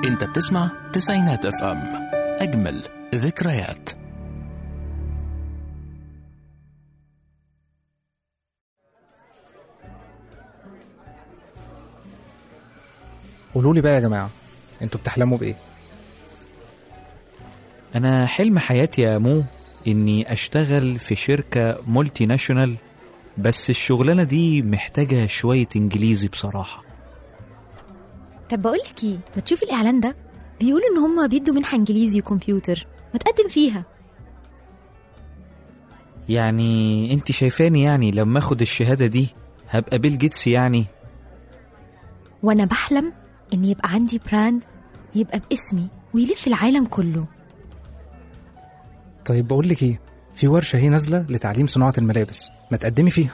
انت بتسمع تسعينات اف ام اجمل ذكريات قولوا لي بقى يا جماعه انتوا بتحلموا بايه أنا حلم حياتي يا مو إني أشتغل في شركة مولتي ناشونال بس الشغلانة دي محتاجة شوية إنجليزي بصراحة طب بقول لك ايه ما تشوفي الاعلان ده بيقولوا ان هم بيدوا منحه انجليزي وكمبيوتر ما تقدم فيها يعني أنت شايفاني يعني لما أخد الشهادة دي هبقى بيل جيتس يعني وانا بحلم ان يبقى عندي براند يبقى باسمي ويلف العالم كله طيب بقول لك ايه في ورشه هي نازله لتعليم صناعه الملابس ما تقدمي فيها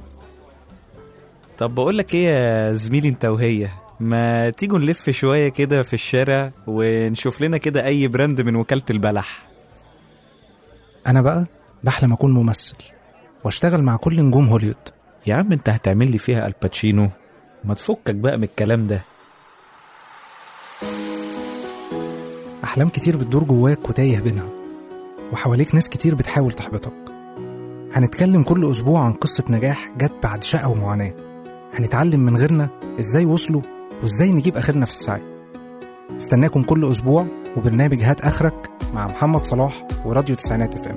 طب بقولك إيه يا زميلي أنت وهي ما تيجوا نلف شوية كده في الشارع ونشوف لنا كده أي براند من وكالة البلح انا بقى بحلم اكون ممثل واشتغل مع كل نجوم هوليوود يا عم أنت هتعمل لي فيها الباتشينو ما تفكك بقى من الكلام ده احلام كتير بتدور جواك وتايه بينها وحواليك ناس كتير بتحاول تحبطك هنتكلم كل اسبوع عن قصه نجاح جت بعد شقه ومعاناه هنتعلم من غيرنا ازاي وصلوا وازاي نجيب اخرنا في السعي استناكم كل اسبوع وبرنامج هات اخرك مع محمد صلاح وراديو تسعينات اف ام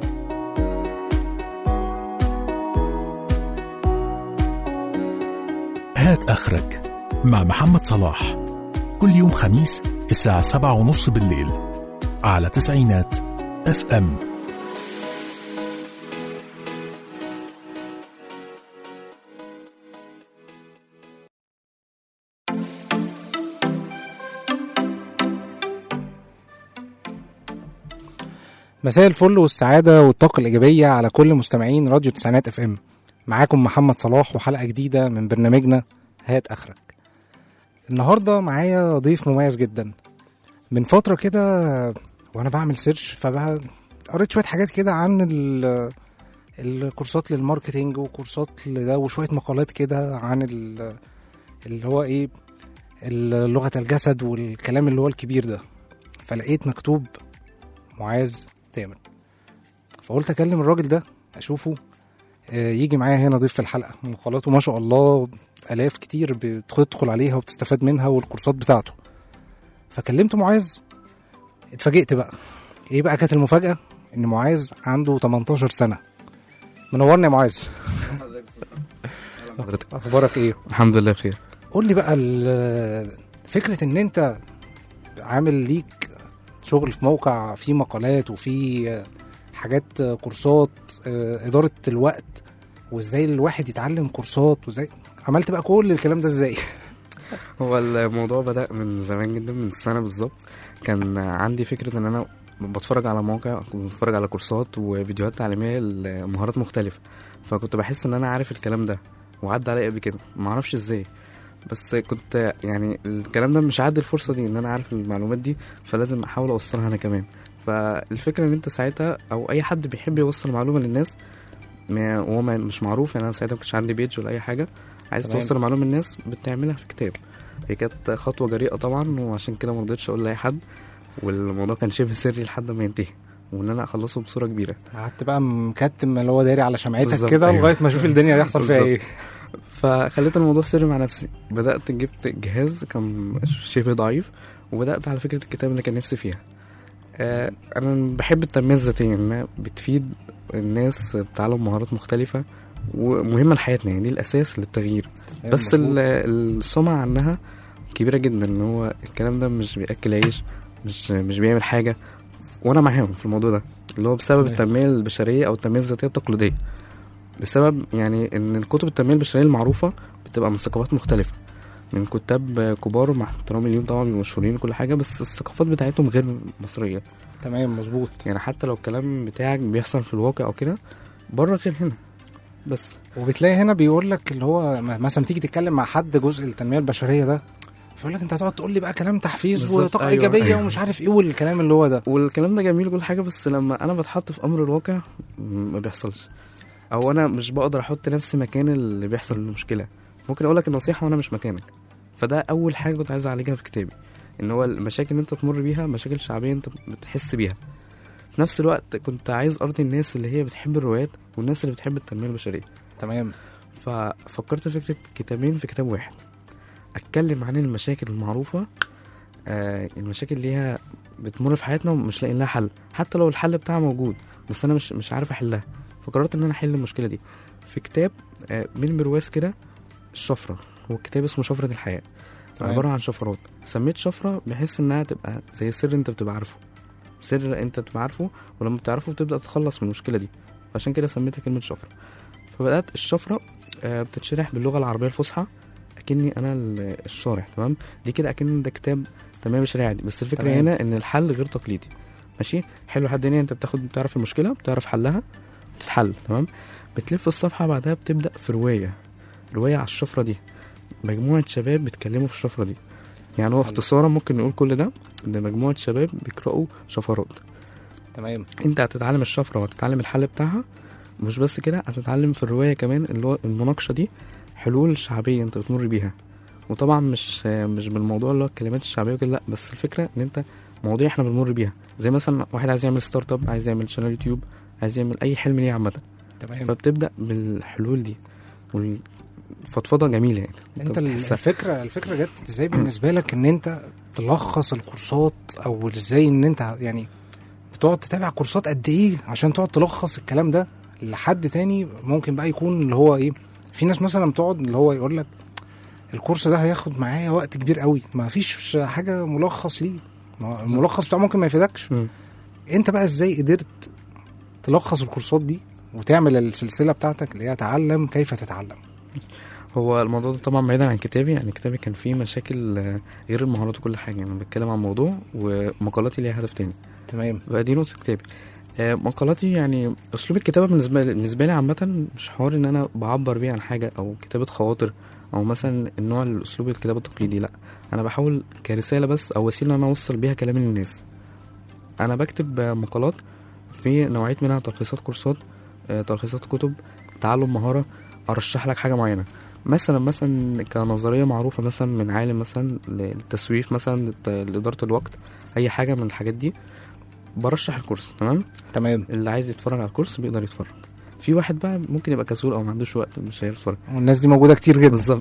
هات اخرك مع محمد صلاح كل يوم خميس الساعة سبعة ونص بالليل على تسعينات اف ام مساء الفل والسعادة والطاقة الإيجابية على كل مستمعين راديو تسعينات اف ام معاكم محمد صلاح وحلقة جديدة من برنامجنا هات آخرك النهاردة معايا ضيف مميز جدا من فترة كده وأنا بعمل سيرش فبقى قريت شوية حاجات كده عن ال- الكورسات للماركتينج وكورسات لده وشوية مقالات كده عن ال- اللي هو ايه ال- لغة الجسد والكلام اللي هو الكبير ده فلقيت مكتوب معاذ تامر فقلت اكلم الراجل ده اشوفه آه، يجي معايا هنا ضيف في الحلقه مقالاته ما شاء الله الاف كتير بتدخل عليها وبتستفاد منها والكورسات بتاعته فكلمت معاذ اتفاجئت بقى ايه بقى كانت المفاجاه ان معاذ عنده 18 سنه منورني يا معاذ حضرتك اخبارك ايه الحمد لله بخير قول لي بقى ال- فكره ان انت عامل ليك شغل في موقع فيه مقالات وفيه حاجات كورسات آه، اداره الوقت وازاي الواحد يتعلم كورسات وازاي عملت بقى كل الكلام ده ازاي هو الموضوع بدأ من زمان جدا من سنة بالظبط كان عندي فكرة ان انا بتفرج على مواقع كنت بتفرج على كورسات وفيديوهات تعليمية لمهارات مختلفة فكنت بحس ان انا عارف الكلام ده وعدى عليا قبل كده معرفش ازاي بس كنت يعني الكلام ده مش عادي الفرصة دي ان انا عارف المعلومات دي فلازم احاول اوصلها انا كمان فالفكرة ان انت ساعتها او اي حد بيحب يوصل معلومة للناس ما هو ما- مش معروف يعني انا ساعتها مكنتش عندي بيج ولا اي حاجة عايز تمام. توصل معلومة للناس بتعملها في كتاب هي كانت خطوة جريئة طبعا وعشان كده مرضتش اقول لاي حد والموضوع كان شبه سري لحد ما ينتهي وان انا اخلصه بصورة كبيرة قعدت بقى مكتم اللي هو داري على شمعتك بالظبط، كده أيوة. لغايه ما اشوف الدنيا هيحصل فيها بالظبط. ايه فخليت الموضوع سري مع نفسي بدأت جبت جهاز كان شبه ضعيف وبدأت على فكرة الكتاب اللي كان نفسي فيها آه أنا بحب التنمية الذاتية إنها بتفيد الناس بتعلم مهارات مختلفة ومهمة لحياتنا يعني دي الأساس للتغيير بس ال- مظبوط. السمعة عنها كبيرة جدا إن هو الكلام ده مش بيأكل عيش مش مش بيعمل حاجة وأنا معاهم في الموضوع ده اللي هو بسبب تمام. التنمية البشرية أو التنمية الذاتية التقليدية بسبب يعني ان الكتب التنميه البشريه المعروفه بتبقى من ثقافات مختلفه من كتاب كبار مع احترامي ليهم طبعا بيبقوا مشهورين وكل حاجه بس الثقافات بتاعتهم غير مصريه تمام مظبوط يعني حتى لو الكلام بتاعك بيحصل في الواقع او كده بره غير هنا بس وبتلاقي هنا بيقول لك اللي هو م- مثلا تيجي تتكلم مع حد جزء التنميه البشريه ده فيقول لك انت هتقعد تقول لي بقى كلام تحفيز بالظبط، وطاقه أيوة، ايجابيه أيوة. ومش عارف ايه والكلام اللي هو ده والكلام ده جميل وكل حاجه بس لما انا بتحط في امر الواقع م- ما بيحصلش او انا مش بقدر احط نفسي مكان اللي بيحصل المشكله ممكن اقول لك النصيحه وانا مش مكانك فده اول حاجه كنت عايز اعالجها في كتابي ان هو المشاكل اللي انت تمر بيها مشاكل شعبيه انت بتحس بيها في نفس الوقت كنت عايز ارضي الناس اللي هي بتحب الروايات والناس اللي بتحب التنميه البشريه تمام ففكرت في فكره كتابين في كتاب واحد اتكلم عن المشاكل المعروفه آه المشاكل اللي هي بتمر في حياتنا ومش لاقيين لها حل حتى لو الحل بتاعها موجود بس انا مش مش عارف احلها فقررت ان انا احل المشكله دي في كتاب آه من برواز كده الشفره هو كتاب اسمه شفره الحياه تمام. عباره عن شفرات سميت شفره بحيث انها تبقى زي سر انت بتبقى عارفه سر انت بتبقى عارفه ولما بتعرفه بتبدا تتخلص من المشكله دي عشان كده سميتها كلمه شفره فبدات الشفره آه، بتتشرح باللغه العربيه الفصحى اكني انا ال- الشارح تمام دي كده اكن ده كتاب تمام بشريعه عادي بس الفكره تمام. هنا ان الحل غير تقليدي ماشي حلو لحد هنا انت بتاخد بتعرف المشكله بتعرف حلها بتتحل تمام بتلف الصفحه بعدها بتبدا في روايه روايه على الشفره دي مجموعه شباب بيتكلموا في الشفره دي يعني هو حلو. اختصارا ممكن نقول كل ده ان مجموعه شباب بيقراوا شفرات تمام انت هتتعلم الشفره وهتتعلم الحل بتاعها مش بس كده هتتعلم في الروايه كمان اللي هو المناقشه دي حلول شعبيه انت بتمر بيها وطبعا مش مش بالموضوع اللي هو الكلمات الشعبيه وكده لا بس الفكره ان انت مواضيع احنا بنمر بيها زي مثلا واحد عايز يعمل ستارت اب عايز يعمل شانل يوتيوب عايز يعمل اي حلم ليه عامه تمام فبتبدا بالحلول دي والفضفضه جميله يعني انت ال- بتحسها. الفكره الفكره جت ازاي بالنسبه لك ان انت تلخص الكورسات او ازاي ان انت يعني بتقعد تتابع كورسات قد ايه عشان تقعد تلخص الكلام ده لحد تاني ممكن بقى يكون اللي هو ايه في ناس مثلا بتقعد اللي هو يقول لك الكورس ده هياخد معايا وقت كبير قوي ما فيش حاجه ملخص ليه ما هو الملخص بتاعه ممكن ما يفيدكش مم. انت بقى ازاي قدرت تلخص الكورسات دي وتعمل السلسله بتاعتك اللي هي تعلم كيف تتعلم هو الموضوع ده طبعا بعيدا عن كتابي يعني كتابي كان فيه مشاكل آه، غير المهارات وكل حاجه يعني انا بتكلم عن موضوع ومقالاتي ليها هدف تاني تمام بقى دي نقطة كتابي آه، مقالاتي يعني أسلوب الكتابة بالنسبة لي بالنسبة لي عامة مش حوار إن أنا بعبر بيه عن حاجة أو كتابة خواطر أو مثلا النوع الأسلوب الكتابة التقليدي لأ أنا بحاول كرسالة بس أو وسيلة إن أنا أوصل بيها كلامي للناس أنا بكتب آه، مقالات في نوعية منها تلخيصات كورسات آه، تلخيصات كتب تعلم مهارة أرشح لك حاجة معينة مثلا مثلا كنظرية معروفة مثلا من عالم مثلا للتسويف مثلا لت- لإدارة الوقت أي حاجة من الحاجات دي برشح الكورس تمام تمام اللي عايز يتفرج على الكورس بيقدر يتفرج في واحد بقى ممكن يبقى كسول او ما عندوش وقت مش هيتفرج والناس دي موجوده كتير جدا بالظبط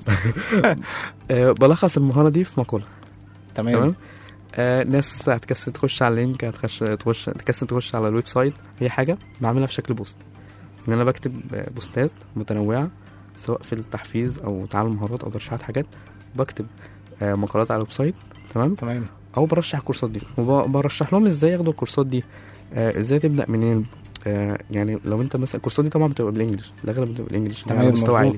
آه، بلخص المهاره دي في مقوله تمام تمام آه ناس هتكسل تخش على اللينك هتخش تخش تكسل تخش على الويب سايت هي حاجه بعملها في شكل بوست ان انا بكتب آه، بوستات متنوعه سواء في التحفيز او تعلم مهارات او ترشيحات حاجات بكتب آه مقالات على الويب سايت تمام تمام او برشح الكورسات دي وبرشح لهم ازاي ياخدوا الكورسات دي آه ازاي تبدا منين آه يعني لو انت مثلا الكورسات دي طبعا بتبقى بالانجلش الاغلب بتبقى بالانجلش تمام، على مستوى مظبوط. عالي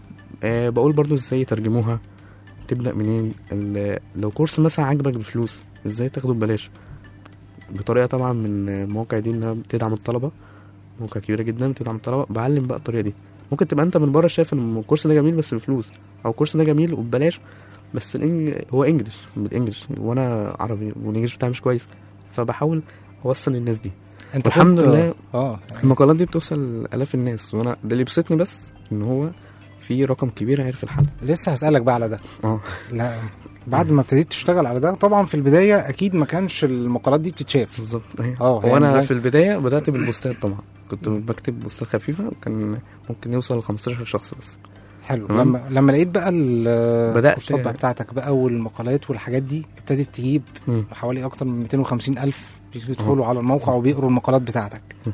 آه بقول برضو ازاي يترجموها تبدا منين ال- لو كورس مثلا عاجبك بفلوس ازاي تاخده ببلاش بطريقه طبعا من المواقع دي انها بتدعم الطلبه مواقع كبيره جدا بتدعم الطلبه بعلم بقى الطريقه دي ممكن تبقى انت من بره شايف ان الكورس ده جميل بس بفلوس او الكورس ده جميل وببلاش بس الإنج... هو انجلش بالانجلش وانا عربي والانجلش بتاعي مش كويس فبحاول اوصل للناس دي انت والحمد كنت- لله اه المقالات دي بتوصل لالاف الناس وانا ده اللي يبسطني بس ان هو في رقم كبير عارف الحل لسه هسألك بقى على ده اه لا بعد ما ابتديت تشتغل على ده طبعا في البداية أكيد ما كانش المقالات دي بتتشاف بالظبط أيوة. اه هو انا يعني في البدايه بدات بالبوستات طبعا كنت بكتب بوستات خفيفه كان ممكن يوصل ل 15 شخص بس حلو تمام. لما لما لقيت بقى ال- بدأت- الكورسات بقى بتاعتك بقى والمقالات والحاجات دي ابتدت تجيب مم. حوالي أكتر من 250 ألف بيدخلوا على الموقع وبيقروا المقالات بتاعتك مم.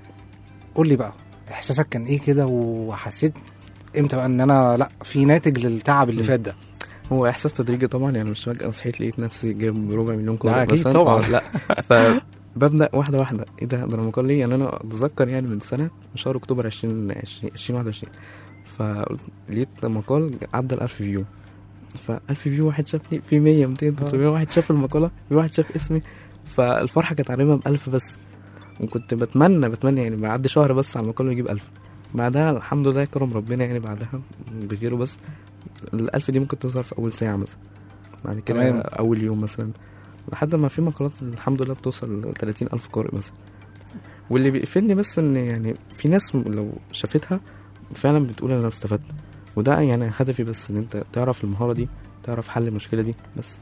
قول لي بقى إحساسك كان إيه كده وحسيت امتى بقى ان انا لا في ناتج للتعب اللي مم. فات ده هو احساس تدريجي طبعا يعني مش فجاه صحيت لقيت نفسي جايب ربع مليون ده قارئ أكيد مثلا طبعا. آه، لا فببدا واحده واحده ايه ده ده انا مقال ليه يعني انا اتذكر يعني من سنه من شهر اكتوبر 20 20 2021 فلقيت مقال عدى ال 1000 فيو ف 1000 فيو واحد شافني في 100 200 300 واحد شاف المقاله في واحد شاف اسمي فالفرحه كانت علينا ب 1000 بس وكنت بتمنى بتمنى يعني بعد شهر بس على المقال يجيب 1000 بعدها الحمد لله كرم ربنا يعني بعدها بغيره بس الألف دي ممكن تظهر في أول ساعة مثلا بعد كده تمام. أول يوم مثلا لحد ما في مقالات الحمد لله بتوصل ل 30 ألف قارئ مثلا واللي بيقفلني بس إن يعني في ناس لو شافتها فعلا بتقول أنا استفدت وده يعني هدفي بس إن أنت تعرف المهارة دي تعرف حل المشكلة دي بس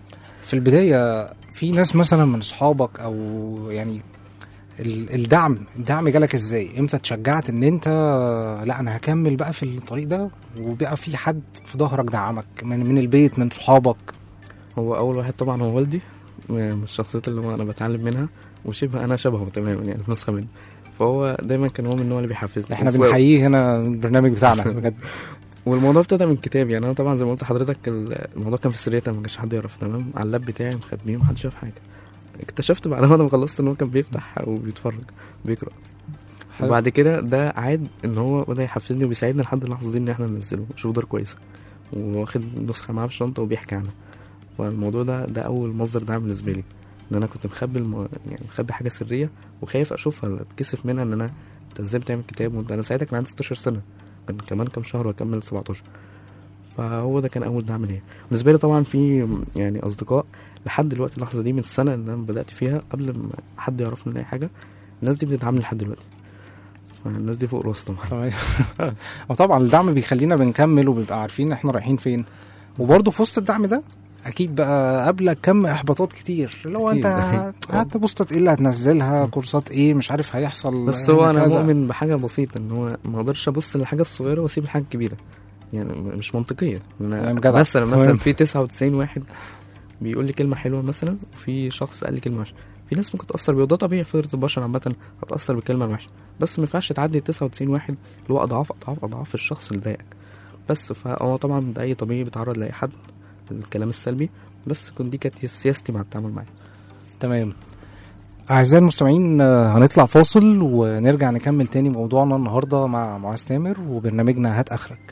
في البدايه في ناس مثلا من اصحابك او يعني ال- الدعم الدعم جالك ازاي امتى اتشجعت ان انت لا انا هكمل بقى في الطريق ده وبقى في حد في ظهرك دعمك من, من البيت من صحابك هو اول واحد طبعا هو والدي من الشخصيات اللي هو انا بتعلم منها وشبه انا شبهه تماما يعني نسخه منه فهو دايما كان هو من النوع اللي بيحفزني احنا وف- بنحييه هنا البرنامج بتاعنا بجد والموضوع ابتدى من كتاب يعني انا طبعا زي ما قلت لحضرتك ال- الموضوع كان في السريه ما كانش حد يعرف تمام على اللاب بتاعي مخبيه محدش شاف حاجه اكتشفت بعد ما خلصت ان هو كان بيفتح وبيتفرج بيقرا حلو. وبعد كده ده عاد ان هو بدا يحفزني وبيساعدنا لحد اللحظه دي ان احنا ننزله نشوف دور كويسه واخد نسخه معاه في الشنطه وبيحكي عنها فالموضوع ده ده اول مصدر دعم بالنسبه لي ان انا كنت مخبي الم... يعني مخبي حاجه سريه وخايف اشوفها اتكسف منها ان انا انت ازاي بتعمل كتاب وانت انا ساعتها كان عندي 16 سنه كان كمان كام شهر واكمل 17 فهو ده كان اول دعم ليا بالنسبه لي طبعا في يعني اصدقاء لحد دلوقتي اللحظه دي من السنه اللي انا بدات فيها قبل ما حد يعرفني من اي حاجه الناس دي بتدعمني لحد دلوقتي فالناس دي فوق الوسط طبعا تمام وطبعا الدعم بيخلينا بنكمل وبيبقى عارفين احنا رايحين فين وبرضه في وسط الدعم ده اكيد بقى قابلك كم احباطات كتير اللي هو انت أكيد. هات بوستات ايه اللي هتنزلها كورسات ايه مش عارف هيحصل بس هو انا كذا. مؤمن بحاجه بسيطه ان هو ما اقدرش ابص للحاجه الصغيره واسيب الحاجه الكبيره يعني م- مش منطقيه إن تمام، انا جدع. مثلا تمام. مثلا في 99 واحد بيقول لي كلمه حلوه مثلا وفي شخص قال لي كلمه وحشه في ناس ممكن تاثر بيه وده طبيعي فطره البشر عامه هتاثر بالكلمه الوحشه بس ما ينفعش تعدي ال 99 واحد اللي هو اضعاف اضعاف اضعاف الشخص اللي ضايقك بس فهو طبعا ده اي طبيعي بيتعرض لاي حد الكلام السلبي بس كنت دي كانت سياستي مع التعامل معاه تمام أعزائي المستمعين آه، هنطلع فاصل ونرجع نكمل تاني موضوعنا النهاردة مع معاذ تامر وبرنامجنا هات آخرك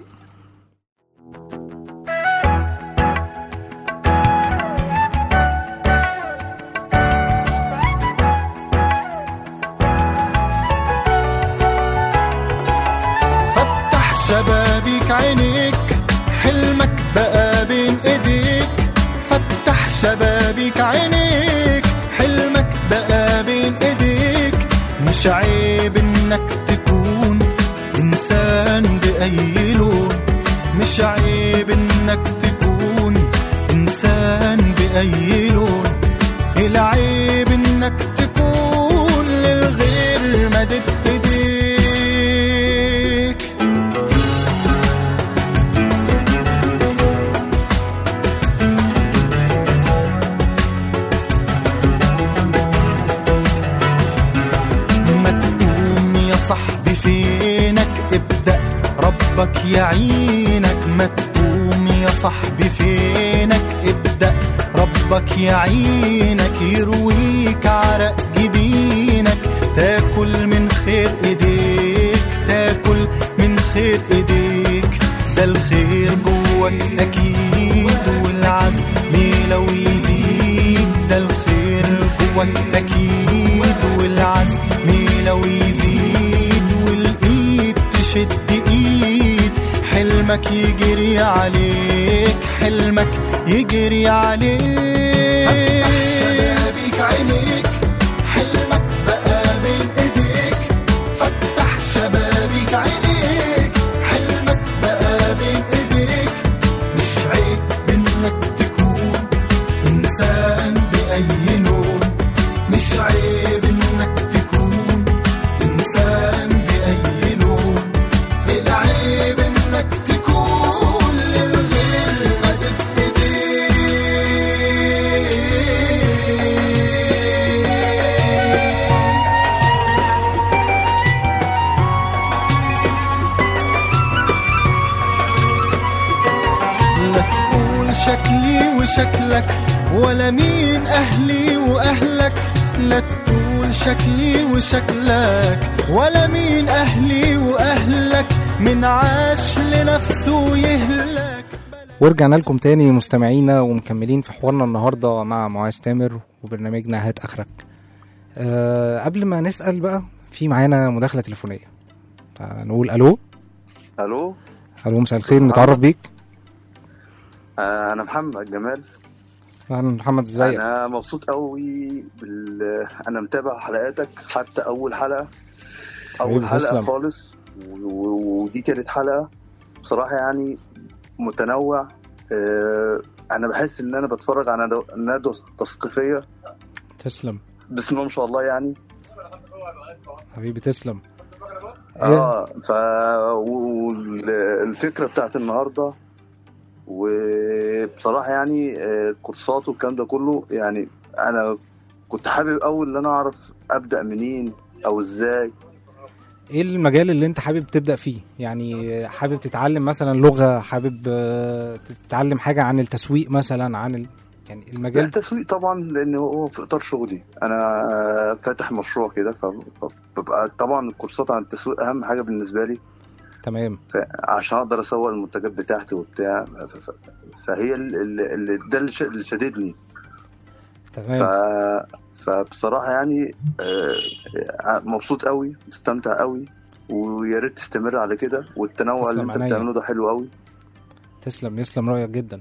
فتح شبابيك عينيك حلمك بقى بين ايديك فتح شبابيك عينيك حلمك بقى بين ايديك مش عيب انك تكون انسان باي لون مش عيب انك تكون انسان باي لون العيب انك تكون للغير مدد ايديك ما تقوم يا صاحبي فينك ابدأ ربك يعينك ما تقوم يا صاحبي فينك ابدأ ربك يعينك يرويك عرق جبينك تاكل من خير ايديك تاكل من خير ايديك ده الخير جواك اكيد والعزم لو يزيد ده الخير جواك اكيد والعزم لو يزيد والايد تشد ايد حلمك يجري عليك حلمك يجري عليك فتح شبابيك عينيك حلمك بقى بين ايديك فتح شبابيك عينيك حلمك بقى بين ايديك مش عيب انك تكون انسان باي لون مش عيب انك تكون انسان باي لون العيب انك تكون للغير مدد ايديك لا تقول شكلي وشكلك ولا مين أهلي وأهلك لا تقول شكلي وشكلك ولا مين أهلي وأهلك من عاش لنفسه يهلك ورجعنا لكم تاني مستمعينا ومكملين في حوارنا النهاردة مع معاذ تامر وبرنامجنا هات آخرك أه قبل ما نسأل بقى في معانا مداخلة تليفونية نقول ألو الو ألو مساء الخير نتعرف بيك آه انا محمد جمال أهلا محمد ازيك انا مبسوط قوي بال... انا متابع حلقاتك حتى اول حلقه اول حبيبي، حلقه تسلم. خالص و- و- ودي كانت حلقه بصراحه يعني متنوع آه انا بحس ان انا بتفرج على ندوة- ندوة تثقيفية تسلم بسم الله ما شاء الله يعني حبيبي تسلم إيه؟ اه ف والفكره بتاعت النهارده وبصراحه يعني آه، الكورسات والكلام ده كله يعني انا كنت حابب اول ان انا اعرف ابدا منين او ازاي ايه المجال اللي انت حابب تبدا فيه يعني حابب تتعلم مثلا لغه حابب آه، تتعلم حاجه عن التسويق مثلا عن ال... يعني لا المجال التسويق طبعا لان هو في اطار شغلي انا فاتح مشروع كده ف- فببقى طبعا الكورسات عن التسويق اهم حاجه بالنسبه لي تمام عشان اقدر اسوق المنتجات بتاعتي وبتاع ف- ف- فهي ال- ال- اللي ده اللي ش- اللي شددني ف... تمام فبصراحه يعني آه، مبسوط قوي مستمتع قوي ويا ريت تستمر على كده والتنوع اللي تسلم انت عينيا. بتعمله ده حلو قوي تسلم يسلم رايك جدا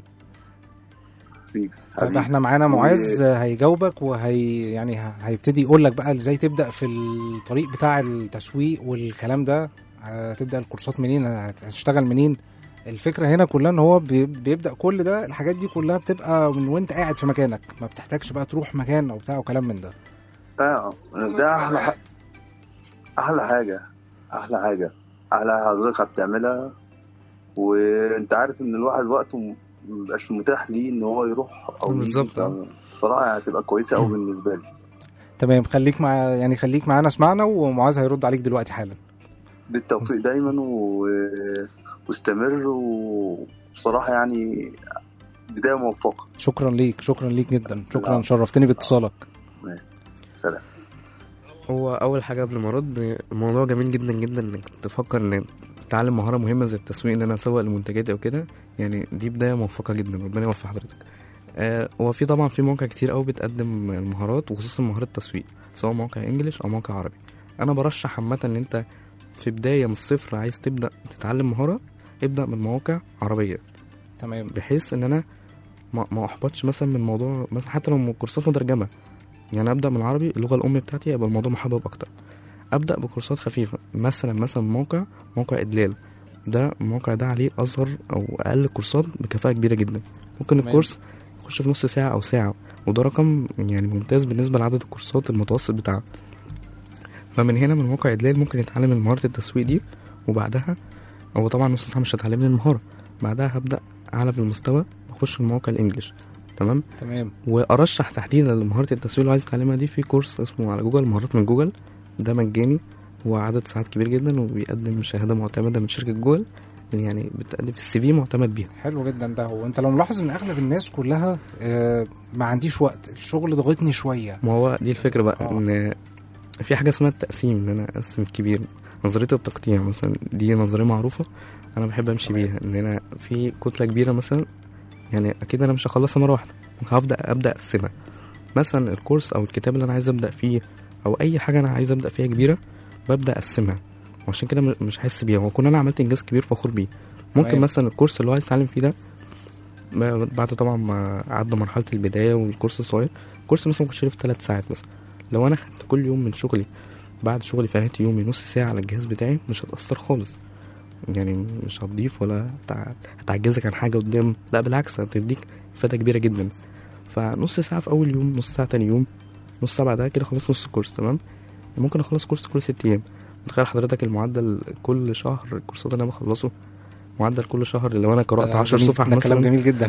طيب حبيبي. احنا معانا و- معاذ هيجاوبك وهي يعني ه- هيبتدي يقول لك بقى ازاي تبدا في الطريق بتاع التسويق والكلام ده هتبدا الكورسات منين هتشتغل منين الفكره هنا كلها ان هو بي- بيبدا كل ده الحاجات دي كلها بتبقى من وانت قاعد في مكانك ما بتحتاجش بقى تروح مكان او بتاع وكلام من ده اه ده احلى ح... احلى حاجه احلى حاجه احلى حاجة حضرتك بتعملها وانت عارف ان الواحد وقته م- مبقاش متاح ليه ان هو يروح او يجي. بالظبط، آه. بصراحه هتبقى كويسه قوي بالنسبه لي تمام خليك مع يعني خليك معانا اسمعنا ومعاذ هيرد عليك دلوقتي حالا بالتوفيق دايما و... واستمر وبصراحه يعني بدايه موفقه شكرا ليك شكرا ليك جدا شكرا العفو. شرفتني باتصالك سلام هو اول حاجه قبل ما ارد الموضوع جميل جدا جدا انك تفكر ان تتعلم مهاره مهمه زي التسويق ان انا اسوق لمنتجاتي او كده يعني دي بدايه موفقه جدا ربنا يوفق حضرتك آه هو في طبعا في مواقع كتير قوي بتقدم المهارات وخصوصا مهارات التسويق سواء موقع انجليش او موقع عربي انا برشح عامه ان انت في بدايه من الصفر عايز تبدا تتعلم مهاره ابدا من مواقع عربيه تمام بحيث ان انا ما, ما احبطش مثلا من موضوع مثلا حتى لو كورسات مترجمه يعني ابدا من العربي اللغه الام بتاعتي يبقى الموضوع محبب اكتر ابدا بكورسات خفيفه مثلا مثلا موقع موقع ادلال ده الموقع ده عليه اصغر او اقل كورسات بكفاءه كبيره جدا ممكن تمام. الكورس يخش في نص ساعه او ساعه وده رقم يعني ممتاز بالنسبه لعدد الكورسات المتوسط بتاعه فمن هنا من موقع ادلال ممكن يتعلم مهاره التسويق دي وبعدها هو طبعا نص ساعه مش هتعلمني المهاره بعدها هبدا اعلى بالمستوى اخش الموقع الانجليش تمام تمام وارشح تحديدا لمهاره التسويق اللي عايز اتعلمها دي في كورس اسمه على جوجل مهارات من جوجل ده مجاني وعدد ساعات كبير جدا وبيقدم شهاده معتمده من شركه جوجل يعني بتقدم في السي في معتمد بيها حلو جدا ده وانت لو ملاحظ ان اغلب الناس كلها آه، ما عنديش وقت الشغل ضغطني شويه ما هو دي الفكره بقى آه. ان في حاجه اسمها التقسيم ان انا اقسم الكبير نظريه التقطيع مثلا دي نظريه معروفه انا بحب امشي بيها ان انا في كتله كبيره مثلا يعني اكيد انا مش هخلصها مره واحده هبدا ابدا اقسمها مثلا الكورس او الكتاب اللي انا عايز ابدا فيه او اي حاجه انا عايز ابدا فيها كبيره ببدا اقسمها وعشان كده م- مش هحس بيها واكون انا عملت انجاز كبير فخور بيه ممكن تمام. مثلا الكورس اللي هو عايز يتعلم فيه ده ما- بعد طبعا ما عدى مرحله البدايه والكورس الصغير الكورس مثلا ممكن في ثلاث ساعات مثلا لو انا خدت كل يوم من شغلي بعد شغلي في نهايه يومي نص ساعه على الجهاز بتاعي مش هتاثر خالص يعني مش هتضيف ولا هتع- هتعجزك عن حاجه قدام لا بالعكس هتديك افاده كبيره جدا فنص ساعه في اول يوم نص ساعه تاني يوم نص ساعه بعدها كده خلصت نص الكورس تمام ممكن اخلص كورس كل ست ايام تخيل حضرتك المعدل كل شهر الكورسات اللي انا بخلصه معدل كل شهر لو انا قرات ده 10 جميل- صفح ده كلام مثلا جميل جدا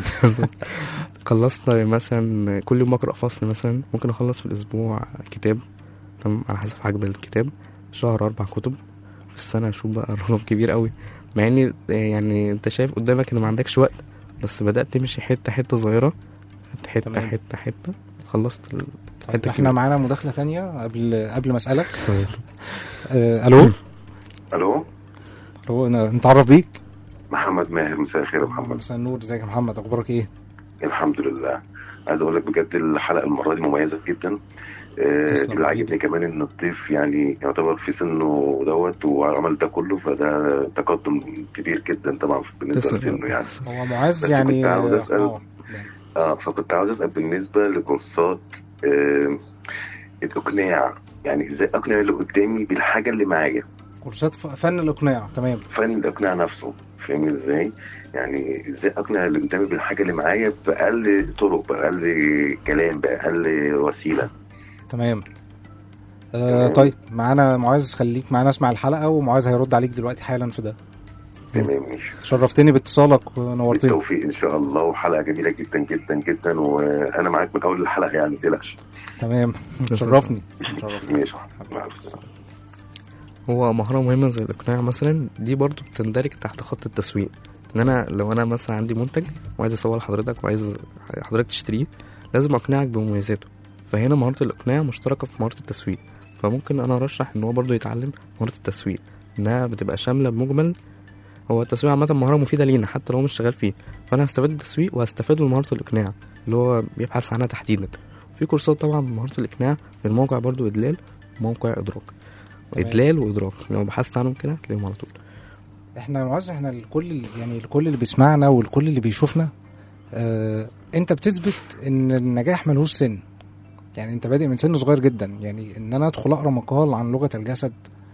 خلصت مثلا كل يوم بقرا فصل مثلا ممكن اخلص في الاسبوع كتاب تمام على حسب حجم الكتاب شهر اربع كتب في السنه اشوف بقى رقم كبير قوي مع اني يعني انت شايف قدامك ان ما عندكش وقت بس بدات تمشي حته حته صغيره حته حته تمام. حته حته خلصت ال- طيب حته احنا معانا مداخله تانية قبل قبل ما اسالك طيب. آه، الو الو الو أنا- نتعرف بيك محمد ماهر مساء الخير يا محمد مساء النور ازيك يا محمد اخبارك ايه الحمد لله عايز اقول لك بجد الحلقه المره دي مميزه جدا آه، تسلم اللي حبيبي. عاجبني كمان ان الضيف يعني يعتبر في سنه دوت وعمل ده كله فده تقدم كبير جدا طبعا بالنسبه تسلم. لسنه يعني هو معاذ بس يعني كنت عاوز أسأل. آه، اه فكنت عاوز اسال بالنسبه لكورسات آه الاقناع يعني ازاي اقنع اللي قدامي بالحاجه اللي معايا كورسات ف- فن الاقناع تمام فن الاقناع نفسه فاهمني ازاي يعني ازاي اقنع اللي قدامي بالحاجه اللي معايا باقل طرق باقل كلام باقل وسيله تمام آه طيب معانا معاذ خليك معانا اسمع الحلقه ومعاذ هيرد عليك دلوقتي حالا في ده تمام ماشي شرفتني باتصالك ونورتني بالتوفيق ان شاء الله وحلقه جميله جدا جدا جدا وانا معاك من اول الحلقه يعني ما تقلقش تمام شرفني شرفني ماشي مع السلامه هو مهارة مهمة زي الإقناع مثلا دي برضو بتندرج تحت خط التسويق إن أنا لو أنا مثلا عندي منتج وعايز أسوق لحضرتك وعايز حضرتك تشتريه لازم أقنعك بمميزاته فهنا مهارة الإقناع مشتركة في مهارة التسويق فممكن أنا أرشح إن هو برضو يتعلم مهارة التسويق إنها بتبقى شاملة بمجمل هو التسويق عامة مهارة مفيدة لينا حتى لو مش شغال فيه فأنا هستفاد من التسويق وهستفاد من مهارة الإقناع اللي هو بيبحث عنها تحديدا في كورسات طبعا بمهارة الإقناع من موقع برضو إدلال وموقع إدراك تمام. إدلال وإدراك لو بحثت عنهم كده هتلاقيهم على طول احنا يا معاذ احنا الكل اللي يعني الكل اللي بيسمعنا والكل اللي بيشوفنا اه انت بتثبت ان النجاح ملوش سن يعني انت بادئ من سن صغير جدا يعني ان انا ادخل اقرا مقال عن لغه الجسد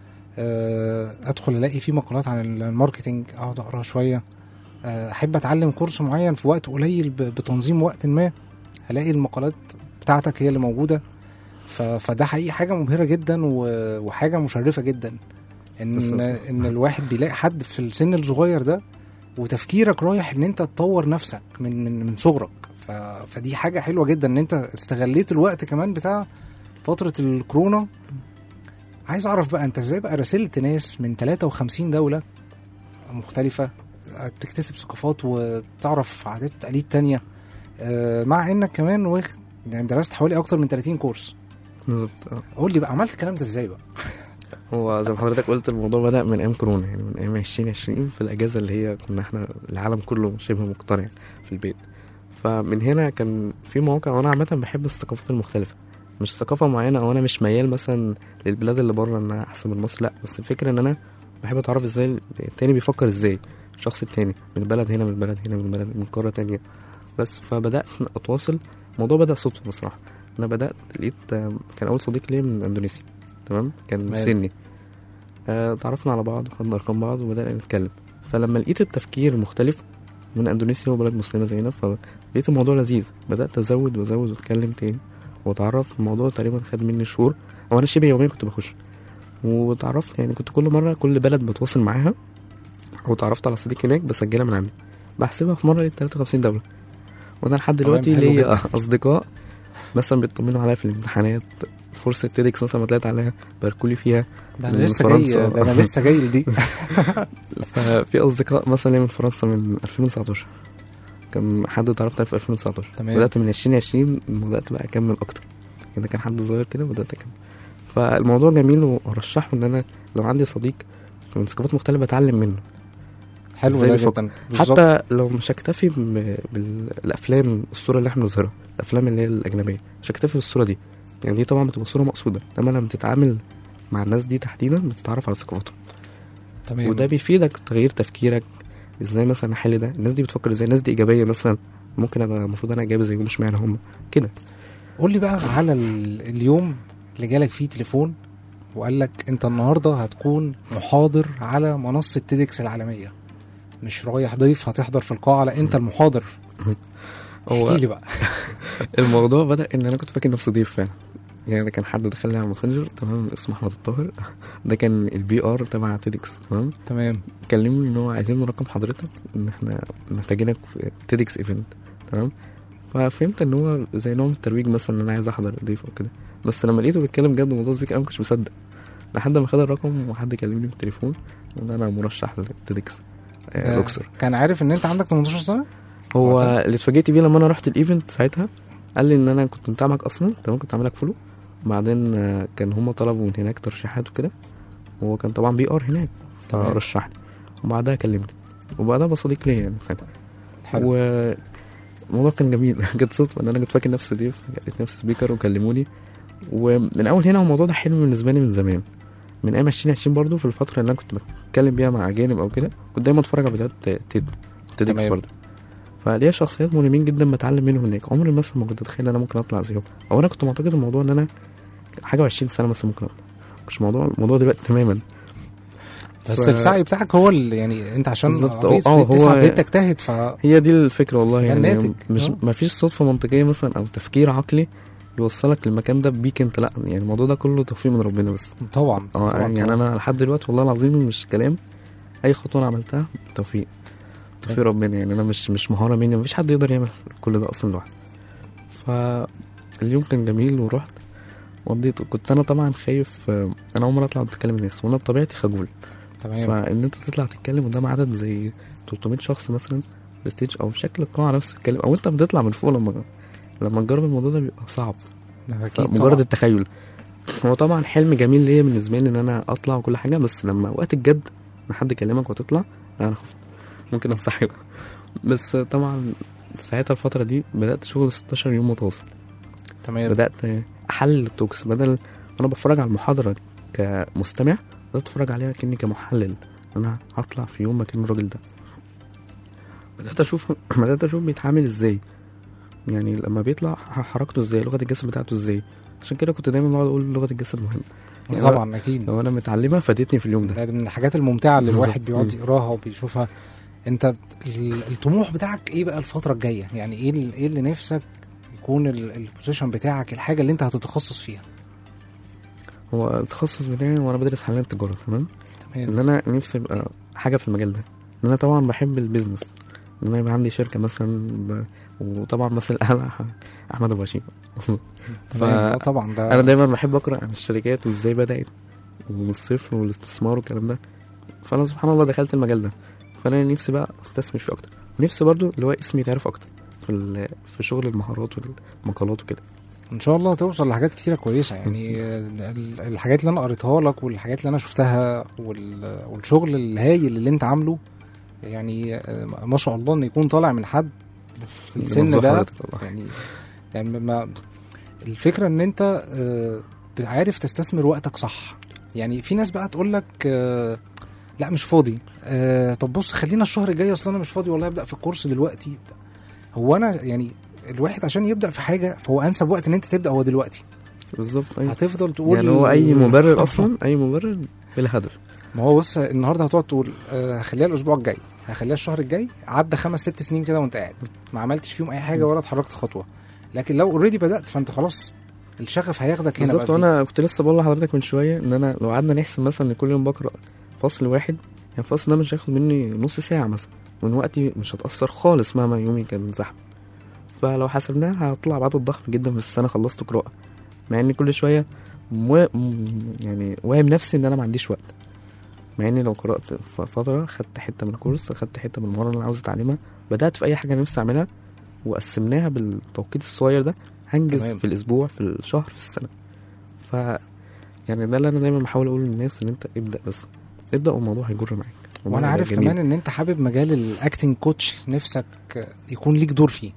اه ادخل الاقي فيه مقالات عن الماركتينج اقعد اقرا شويه اه احب اتعلم كورس معين في وقت قليل ب- بتنظيم وقت ما هلاقي المقالات بتاعتك هي اللي موجوده ف- فده حقيقي حاجه مبهره جدا و- وحاجه مشرفه جدا ان بس- ان الواحد بيلاقي حد في السن الصغير ده وتفكيرك رايح ان انت تطور نفسك من من من صغرك ف... فدي حاجه حلوه جدا ان انت استغليت الوقت كمان بتاع فتره الكورونا عايز اعرف بقى انت ازاي بقى راسلت ناس من 53 دوله مختلفه تكتسب ثقافات وتعرف عادات وتقاليد تانية آه، مع انك كمان واخد يعني درست حوالي اكتر من 30 كورس بالظبط اه قول لي بقى عملت الكلام ده ازاي بقى هو زي ما حضرتك قلت الموضوع بدأ من أيام كورونا يعني من أيام 2020 في الأجازة اللي هي كنا احنا العالم كله شبه مقتنع في البيت فمن هنا كان في مواقع وأنا عامة بحب الثقافات المختلفة مش ثقافة معينة أو أنا مش ميال مثلا للبلاد اللي بره إن أنا أحسن من مصر لأ بس الفكرة إن أنا بحب أتعرف إزاي التاني بيفكر إزاي الشخص التاني من بلد هنا من بلد هنا من بلد من قارة تانية بس فبدأت أتواصل الموضوع بدأ صدفة بصراحة أنا بدأت لقيت آم، كان أول صديق ليا من أندونيسيا تمام كان تمام. سني آه، تعرفنا على بعض وخدنا ارقام بعض وبدانا نتكلم فلما لقيت التفكير مختلف من اندونيسيا وبلد مسلمه زينا فلقيت الموضوع لذيذ بدات ازود وازود واتكلم تاني واتعرف الموضوع تقريبا خد مني شهور او انا شبه يوميا كنت بخش واتعرفت يعني كنت كل مره كل بلد بتواصل معاها واتعرفت على صديق هناك بسجلها من عندي بحسبها في مره لقيت 53 دوله وانا لحد تمام، دلوقتي حلو ليا جدا. اصدقاء مثلا بيطمنوا عليا في الامتحانات فرصه تيدكس مثلا ما طلعت عليها باركولي فيها ده انا من لسه جاي فرنسا. ده انا لسه جاي لدي ففي اصدقاء مثلا من فرنسا من 2019 كان حد اتعرفت عليه في 2019 تمام. بدات من 2020 بدات بقى اكمل اكتر كده كان حد صغير كده بدات اكمل فالموضوع جميل وارشحه ان انا لو عندي صديق من ثقافات مختلفه اتعلم منه حلو إزاي ده بيفكر. جدا بالظبط. حتى لو مش هكتفي ب- بالافلام الصوره اللي احنا بنظهرها الافلام اللي هي الاجنبيه مش هكتفي بالصوره دي يعني دي طبعا بتبقى صوره مقصوده لما لما تتعامل مع الناس دي تحديدا بتتعرف على ثقافتهم تمام وده بيفيدك في تغيير تفكيرك ازاي مثلا احل ده الناس دي بتفكر ازاي الناس دي ايجابيه مثلا ممكن ابقى المفروض انا ايجابي زيهم مش معنى هم كده قول لي بقى على ال- اليوم اللي جالك فيه تليفون وقال لك انت النهارده هتكون محاضر على منصه تيدكس العالميه مش رايح ضيف هتحضر في القاعه لا انت المحاضر هو احكي لي بقى الموضوع بدا ان انا كنت فاكر نفسي ضيف فعلا يعني ده كان حد دخل لي على الماسنجر تمام اسمه احمد الطاهر ده كان البي ار تبع تيدكس تمام تمام كلمني ان هو عايزين رقم حضرتك ان احنا محتاجينك في تيدكس ايفنت تمام ففهمت ان هو زي نوع من الترويج مثلا ان انا عايز احضر ضيف او كده بس لما لقيته بيتكلم جد وموضوع سبيك انا ما كنتش مصدق لحد ما خد الرقم وحد كلمني في التليفون ان انا مرشح لتيدكس آه، آه، الاقصر كان عارف ان انت عندك 18 سنه هو تمام. اللي اتفاجئت بيه لما انا رحت الايفنت ساعتها قال لي ان انا كنت متابعك اصلا تمام كنت عاملك فولو وبعدين آه، كان هم طلبوا من هناك ترشيحات وكده وهو كان طبعا بي ار هناك تمام. فرشحني وبعدها كلمني وبعدها بقى صديق ليا يعني ساعتها حلو والموضوع كان جميل كانت صدفه ان انا كنت فاكر نفسي ضيف لقيت نفسي سبيكر وكلموني ومن اول هنا الموضوع ده حلم بالنسبه لي من زمان من ايام 2020 برضو في الفتره اللي انا كنت بتكلم بيها مع اجانب او كده كنت دايما اتفرج على فيديوهات تيد تيدكس تمام. برضو فليا شخصيات مهمين جدا بتعلم منهم هناك عمري مثلا ما كنت اتخيل ان انا ممكن اطلع زيهم او انا كنت معتقد الموضوع ان انا حاجه و20 سنه مثلا ممكن اطلع مش موضوع الموضوع دلوقتي تماما بس ف- السعي بتاعك هو اللي يعني انت عشان بالظبط. قريت اه، بتسعى هو- ابتديت تجتهد ف هي دي الفكره والله ده يعني الناتج. مش اه. ما فيش صدفه منطقيه مثلا او تفكير عقلي يوصلك للمكان ده بيك انت لا يعني الموضوع ده كله توفيق من ربنا بس طبعا اه طبعا يعني طبعاً. انا لحد دلوقتي والله العظيم مش كلام اي خطوه انا عملتها توفيق توفيق ربنا يعني انا مش مش مهاره مني مفيش حد يقدر يعمل كل ده اصلا لوحده فاليوم كان جميل ورحت وقضيت كنت انا طبعا خايف آه، انا اول مره اطلع اتكلم الناس وانا بطبيعتي خجول تمام فان انت تطلع تتكلم قدام عدد زي 300 شخص مثلا في الستيج او شكل القاعه نفسه تتكلم او انت بتطلع من فوق لما لما تجرب الموضوع ده بيبقى صعب اكيد مجرد طبعاً. التخيل هو طبعا حلم جميل ليا بالنسبه لي ان انا اطلع وكل حاجه بس لما وقت الجد ان حد يكلمك وتطلع لا انا خفت ممكن انسحب بس طبعا ساعتها الفتره دي بدات شغل 16 يوم متواصل تمام بدات احلل التوكس بدل وانا بتفرج على المحاضره كمستمع بدات اتفرج عليها كاني كمحلل انا هطلع في يوم مكان الراجل ده بدات اشوف بدات اشوف بيتعامل ازاي يعني لما بيطلع حركته ازاي لغه الجسد بتاعته ازاي عشان كده كنت دايما بقعد اقول لغه الجسد مهمه يعني طبعا اكيد لو انا متعلمه فادتني في اليوم ده ده من الحاجات الممتعه اللي بالظبط. الواحد بيقعد مم. يقراها وبيشوفها انت ال- الطموح بتاعك ايه بقى الفتره الجايه يعني ايه ال- ايه اللي نفسك يكون ال- البوزيشن بتاعك الحاجه اللي انت هتتخصص فيها هو التخصص بتاعي وانا بدرس حاليا تجاره تمام ان تمام انا نفسي يبقى حاجه في المجال ده ان انا طبعا بحب البيزنس ان انا يبقى عندي شركه مثلا ب... وطبعا مثل اعلى احمد ابو هشيم تمام آه طبعا ده انا دايما بحب اقرا عن الشركات وازاي بدات ومن الصفر والاستثمار والكلام ده فانا سبحان الله دخلت المجال ده فانا نفسي بقى استثمر فيه اكتر ونفسي برضو اللي هو اسمي يتعرف اكتر في ال... في شغل المهارات والمقالات وكده ان شاء الله توصل لحاجات كتيره كويسه يعني ال- الحاجات اللي انا قريتها لك والحاجات اللي انا شفتها وال- والشغل الهايل اللي انت عامله يعني آه، ما شاء الله ان يكون طالع من حد في السن ربنا ده يرزقك والله. يعني يعني ما الفكره ان انت آه، عارف تستثمر وقتك صح يعني في ناس بقى تقول لك آه، لا مش فاضي آه، طب بص خلينا الشهر الجاي اصل انا مش فاضي والله ابدا في الكورس دلوقتي هو انا يعني الواحد عشان يبدا في حاجه فهو انسب وقت ان انت تبدا هو دلوقتي بالظبط أيوة. هتفضل تقول يعني هو اي مبرر اصلا اي مبرر بلا هدف ما هو بص النهارده هتقعد تقول آه، هخليها الاسبوع الجاي هخليها الشهر الجاي عدى خمس ست سنين كده وانت قاعد ما عملتش فيهم اي حاجه ولا اتحركت خطوه لكن لو اوريدي بدات فانت خلاص الشغف هياخدك هنا بالظبط بقى وانا كنت لسه بقول لحضرتك من شويه ان انا لو قعدنا نحسب مثلا ان كل يوم بقرا فصل واحد يعني الفصل ده مش هياخد مني نص ساعه مثلا ومن وقتي مش هتاثر خالص مهما يومي كان زحمه فلو حسبناها هطلع بعدد ضخم جدا في السنه خلصت قراءه مع ان كل شويه مو... م- يعني واهم نفسي ان انا ما عنديش وقت مع اني لو قرات ف- فتره خدت حته من الكورس خدت حته من المهاره اللي انا عاوز اتعلمها بدات في اي حاجه نفسي اعملها وقسمناها بالتوقيت الصغير ده هنجز تمام. في الاسبوع في الشهر في السنه ف يعني ده اللي انا دايما بحاول اقوله للناس ان انت ابدا بس ابدا والموضوع هيجر معاك والله وانا ده عارف جميل. كمان ان انت حابب مجال الاكتنج كوتش نفسك يكون ليك دور فيه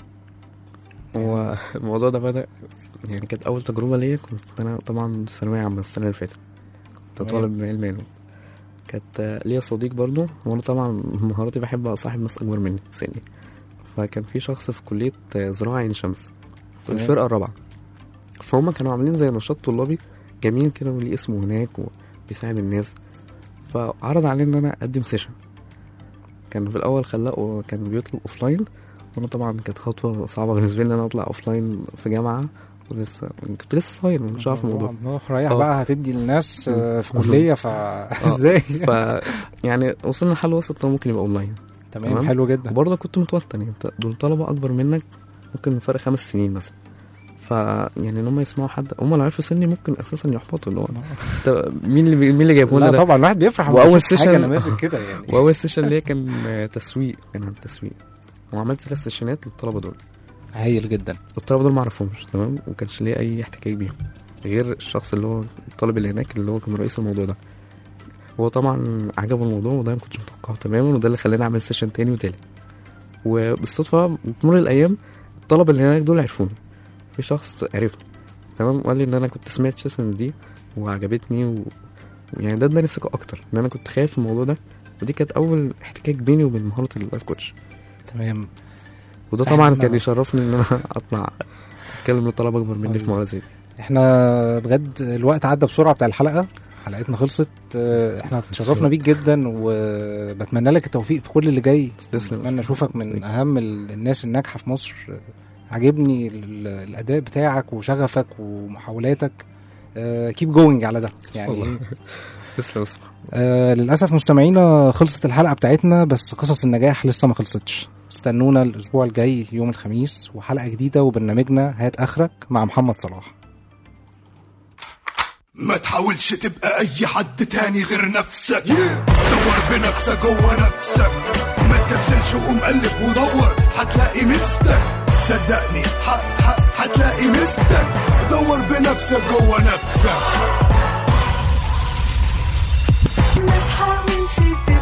هو الموضوع ده بدا يعني كانت اول تجربه ليا كنت انا طبعا في ثانويه عامه السنه اللي فاتت كنت تمام. طالب علم علوم كانت ليا صديق برضه وانا طبعا مهاراتي بحب اصاحب ناس اكبر مني سني فكان في شخص في كليه زراعه عين شمس في تمام. الفرقه الرابعه فهم كانوا عاملين زي نشاط طلابي جميل كده وليه اسمه هناك وبيساعد الناس فعرض علينا ان انا اقدم سيشن كان في الاول خلاه كان بيطلب اوفلاين وانا طبعا كانت خطوه صعبه بالنسبه لي ان انا اطلع اوفلاين في جامعه ولسه كنت لسه صغير مش عارف الموضوع آه، رايح آه. بقى هتدي للناس آه، في مم. كليه فازاي ف يعني وصلنا لحل وسط إنه ممكن يبقى اونلاين تمام تمام. حلو جدا وبرضه كنت متوتر يعني أنت- دول طلبه اكبر منك ممكن فرق خمس سنين مثلا ف يعني ان هم يسمعوا حد هم لو عرفوا سني ممكن اساسا يحبطوا اللي هو انت مين اللي بي- مين اللي جايبه لنا لا ده طبعا الواحد بيفرح لما وأول يشوف حاجه سيشن- نماذج كده يعني واول سيشن ليا كان آه، تسويق كان عن التسويق وعملت ثلاث سيشنات للطلبه دول هايل جدا الطلبه دول ما اعرفهمش تمام وما كانش ليا اي احتكاك بيهم غير الشخص اللي هو الطالب اللي هناك اللي هو كان رئيس الموضوع ده هو طبعا عجبه الموضوع وده ما كنتش متوقعه تماما وده اللي خلاني اعمل سيشن تاني وتالت وبالصدفه بتمر الايام الطلبه اللي هناك دول عرفوني في شخص عرفني تمام وقال لي ان انا كنت سمعت سيشن دي وعجبتني و... يعني ده اداني ثقه اكتر ان انا كنت خايف من الموضوع ده ودي كانت اول احتكاك بيني وبين مهاره اللايف كوتش تمام وده طبعا إحنا- كان يشرفني ان انا اطلع اتكلم لطلبه اكبر مني في أيوة. مواضيع زي دي احنا بجد الوقت عدى بسرعه بتاع الحلقه حلقتنا خلصت آه، احنا اتشرفنا بيك جدا وبتمنى لك التوفيق في كل اللي جاي تسلم. اتمنى اشوفك من اهم ال- الناس الناجحه في مصر آه، عاجبني ال- الاداء بتاعك وشغفك ومحاولاتك كيب جوينج على ده يعني والله. تسلم اسمع آه للأسف مستمعينا خلصت الحلقة بتاعتنا بس قصص النجاح لسه ما خلصتش استنونا الأسبوع الجاي يوم الخميس وحلقة جديدة وبرنامجنا هات آخرك مع محمد صلاح ما تحاولش تبقى اي حد تاني غير نفسك دور بنفسك جوه نفسك ما تكسلش وقوم قلب ودور هتلاقي مستك صدقني ح- ح- هتلاقي مستك دور بنفسك جوه نفسك ما تحاولش